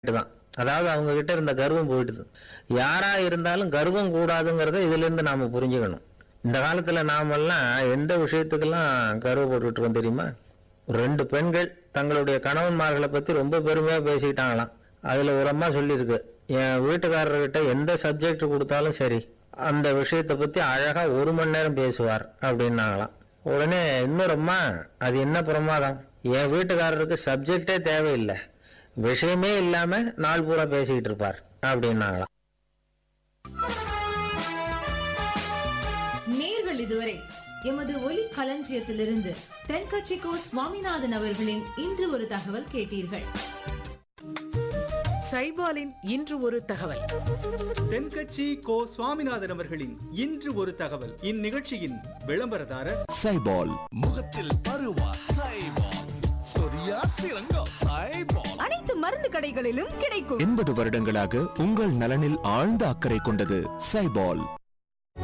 தான் அதாவது அவங்க கிட்ட இருந்த கர்வம் போயிடுது யாரா இருந்தாலும் கர்வம் கூடாதுங்கிறத இதுல இருந்து நாம புரிஞ்சுக்கணும் இந்த காலத்துல நாமெல்லாம் எந்த விஷயத்துக்கெல்லாம் கர்வப்பட்டுட்டு இருக்கோம் தெரியுமா ரெண்டு பெண்கள் தங்களுடைய கணவன்மார்களை பத்தி ரொம்ப பெருமையா பேசிக்கிட்டாங்களாம் அதுல ஒரு அம்மா சொல்லியிருக்கு என் வீட்டுக்காரர்கிட்ட எந்த சப்ஜெக்ட் கொடுத்தாலும் சரி அந்த விஷயத்தை பத்தி அழகா ஒரு மணி நேரம் பேசுவார் அப்படின்னாங்களாம் உடனே இன்னொரு அம்மா அது என்ன பிரமாதம் என் வீட்டுக்காரருக்கு சப்ஜெக்டே தேவையில்லை விஷயமே இல்லாம நாள் பூரா பேசிக்கிட்டு இருப்பார் அப்படின்னாங்களாம் நேர்கள் இதுவரை எமது ஒலி களஞ்சியத்திலிருந்து தென்கட்சிக்கோ சுவாமிநாதன் அவர்களின் இன்று ஒரு தகவல் கேட்டீர்கள் சைபாலின் இன்று ஒரு தகவல் தென்கட்சி கோ சுவாமிநாதன் அவர்களின் இன்று ஒரு தகவல் இந்நிகழ்ச்சியின் விளம்பரதாரர் சைபால் முகத்தில் பருவா சைபால் சொரியா சிறங்கோ சைபால் அனைத்து மருந்து கடைகளிலும் கிடைக்கும் எண்பது வருடங்களாக உங்கள் நலனில் ஆழ்ந்த அக்கறை கொண்டது சைபால்